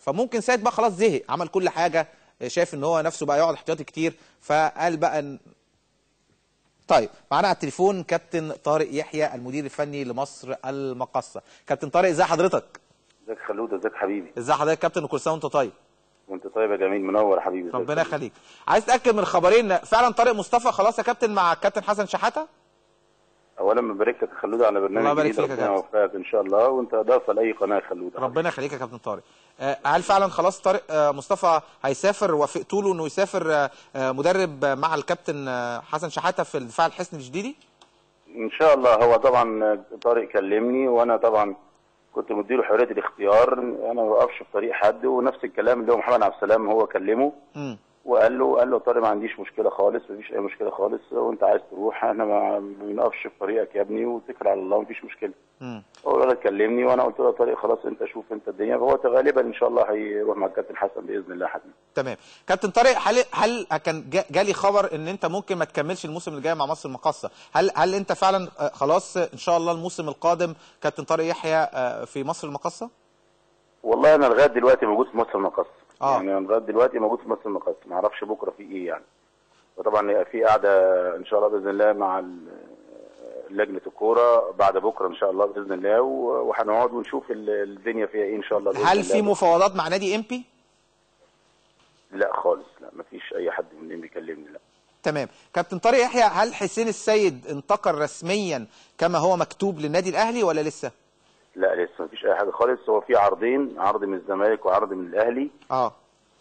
فممكن سيد بقى خلاص زهق عمل كل حاجه شايف ان هو نفسه بقى يقعد احتياطي كتير فقال بقى إن... طيب معانا على التليفون كابتن طارق يحيى المدير الفني لمصر المقصه كابتن طارق ازي حضرتك ازيك يا خلود ازيك حبيبي ازي حضرتك كابتن وكل سنه وانت طيب وانت طيب يا جميل منور يا حبيبي ازيك ربنا يا خلود؟ يخليك عايز تاكد من الخبرين فعلا طارق مصطفى خلاص يا كابتن مع الكابتن حسن شحاته اولا ببارك لك يا خلود على برنامج الله يبارك جديد فيك يا ربنا كابتن. يوفقك ان شاء الله وانت اضافه لاي قناه يا خلود ربنا يخليك يا كابتن طارق آه، هل فعلا خلاص طارق آه، مصطفى هيسافر وافقتوا له انه يسافر آه، آه، مدرب آه، مع الكابتن آه، حسن شحاته في الدفاع الحسن الجديدي ان شاء الله هو طبعا طارق كلمني وانا طبعا كنت مديله حريه الاختيار انا ما بوقفش في طريق حد ونفس الكلام اللي هو محمد عبد السلام هو كلمه امم وقال له قال له طارق ما عنديش مشكله خالص مفيش اي مشكله خالص وانت عايز تروح احنا ما ما بنقفش في طريقك يا ابني واتكل على الله مفيش مشكله امم هو الولد كلمني وانا قلت له يا طارق خلاص انت شوف انت الدنيا فهو غالبا ان شاء الله هيروح مع الكابتن حسن باذن الله حبيبي تمام كابتن طارق هل هل كان جا- جالي خبر ان انت ممكن ما تكملش الموسم الجاي مع مصر المقاصه هل هل انت فعلا آه، خلاص آه، ان شاء الله الموسم القادم كابتن طارق يحيى آه، في مصر المقاصه والله انا لغايه دلوقتي موجود في مصر المقص آه. يعني انا لغايه دلوقتي موجود في مصر المقص ما اعرفش بكره في ايه يعني وطبعا في قاعده ان شاء الله باذن الله مع ال- لجنه الكوره بعد بكره ان شاء الله باذن الله و- وهنقعد ونشوف ال- الدنيا فيها ايه ان شاء الله بإذن هل الله. في مفاوضات مع نادي امبي لا خالص لا ما فيش اي حد من اللي بيكلمني لا تمام كابتن طارق يحيى هل حسين السيد انتقل رسميا كما هو مكتوب للنادي الاهلي ولا لسه لا لسه ما فيش اي حاجه خالص هو في عرضين عرض من الزمالك وعرض من الاهلي اه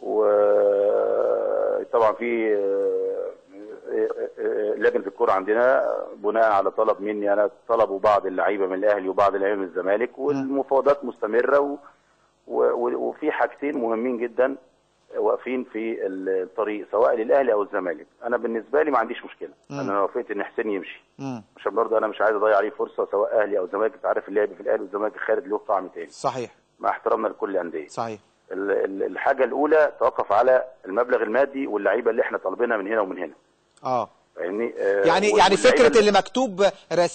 وطبعا في لجنه الكره عندنا بناء على طلب مني انا طلبوا بعض اللعيبه من الاهلي وبعض اللعيبه من الزمالك والمفاوضات مستمره و... و... وفي حاجتين مهمين جدا واقفين في الطريق سواء للاهلي او الزمالك انا بالنسبه لي ما عنديش مشكله مم. انا وافقت ان حسين يمشي امم عشان برضه انا مش عايز اضيع عليه فرصه سواء اهلي او زمالك انت عارف اللعب في الاهلي والزمالك خارج له طعم تاني صحيح مع احترامنا لكل الانديه صحيح ال- ال- الحاجه الاولى توقف على المبلغ المادي واللعيبه اللي احنا طالبينها من هنا ومن هنا اه فاهمني آه، يعني وال- يعني واللعيبة فكره اللي مكتوب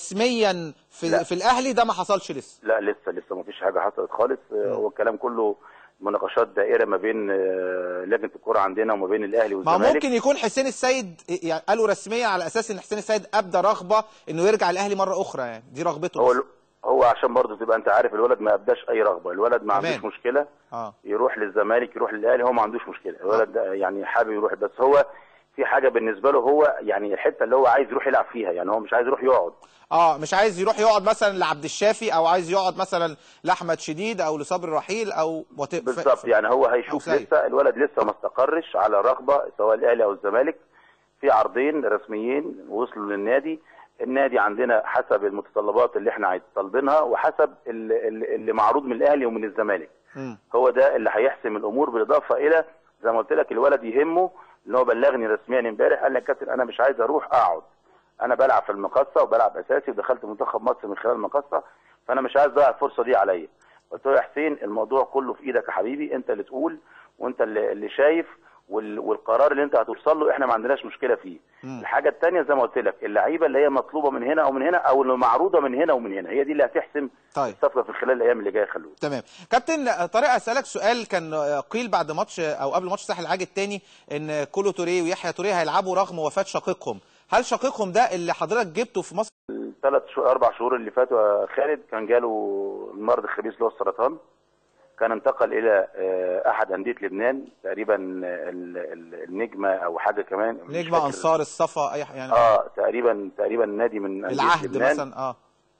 رسميا في لا. في الاهلي ده ما حصلش لسه لا لسه لسه ما فيش حاجه حصلت خالص آه، هو الكلام كله مناقشات دائره ما بين آه، لجنه الكوره عندنا وما بين الاهلي ما والزمالك ممكن يكون حسين السيد يعني قالوا رسميا على اساس ان حسين السيد ابدى رغبه انه يرجع الاهلي مره اخرى يعني دي رغبته هو بس. هو عشان برضه تبقى انت عارف الولد ما ابداش اي رغبه الولد ما تمام. عندوش مشكله اه يروح للزمالك يروح للاهلي هو ما عندوش مشكله الولد ده يعني حابب يروح بس هو في حاجه بالنسبه له هو يعني الحته اللي هو عايز يروح يلعب فيها يعني هو مش عايز يروح يقعد اه مش عايز يروح يقعد مثلا لعبد الشافي او عايز يقعد مثلا لاحمد شديد او لصبري رحيل او وات- ف- بالظبط ف- يعني هو أو هيشوف سيد. لسه الولد لسه ما استقرش على رغبه سواء الاهلي او الزمالك في عرضين رسميين وصلوا للنادي النادي عندنا حسب المتطلبات اللي احنا عايز- طالبينها وحسب اللي, اللي اللي معروض من الاهلي ومن الزمالك مم. هو ده اللي هيحسم الامور بالاضافه الى زي ما قلت لك الولد يهمه ان هو بلغني رسميا امبارح قال لي يا كابتن انا مش عايز اروح اقعد انا بلعب في المقصه وبلعب اساسي ودخلت منتخب مصر من خلال المقصه فانا مش عايز اضيع الفرصه دي عليا قلت له يا حسين الموضوع كله في ايدك يا حبيبي انت اللي تقول وانت اللي, اللي شايف وال- والقرار اللي انت هتوصل له احنا ما عندناش مشكله فيه مم. الحاجه الثانيه زي ما قلت لك اللعيبه اللي هي مطلوبه من هنا او من هنا او اللي معروضه من هنا ومن هنا هي دي اللي هتحسم طيب الصفقه في خلال الايام اللي جايه خلوه تمام كابتن طارق اسالك سؤال كان قيل بعد ماتش او قبل ماتش ساحل العاج الثاني ان كولو توريه ويحيى توريه هيلعبوا رغم وفاه شقيقهم هل شقيقهم ده اللي حضرتك جبته في مصر الثلاث شهور اربع شهور اللي فاتوا يا خالد كان جاله المرض الخبيث اللي هو السرطان كان انتقل الى آه، احد انديه لبنان تقريبا ال- ال- النجمه او حاجه كمان مش نجم فاكر. انصار الصفا اي ح- يعني اه تقريبا تقريبا نادي من انديه العهد لبنان مثلا اه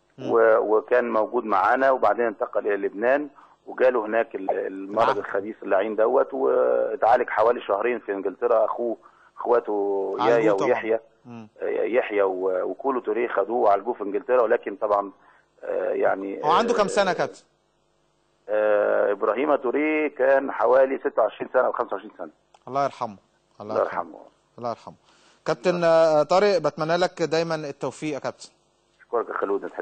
و- وكان موجود معانا وبعدين انتقل الى لبنان وجاله هناك ال- المرض العهد. الخبيث اللعين دوت واتعالج حوالي شهرين في انجلترا اخوه اخواته يايا عالجوه طبعا. ويحيى مم. يحيى و- وكولو توريه خدوه وعالجوه في انجلترا ولكن طبعا آه، يعني هو عنده كام آه، سنه يا كابتن آه، ابراهيم توريه كان حوالي 26 سنه او 25 سنه الله يرحمه الله يرحمه الله يرحمه كابتن آه، طارق بتمنى لك دايما التوفيق يا كابتن اشكرك يا خلود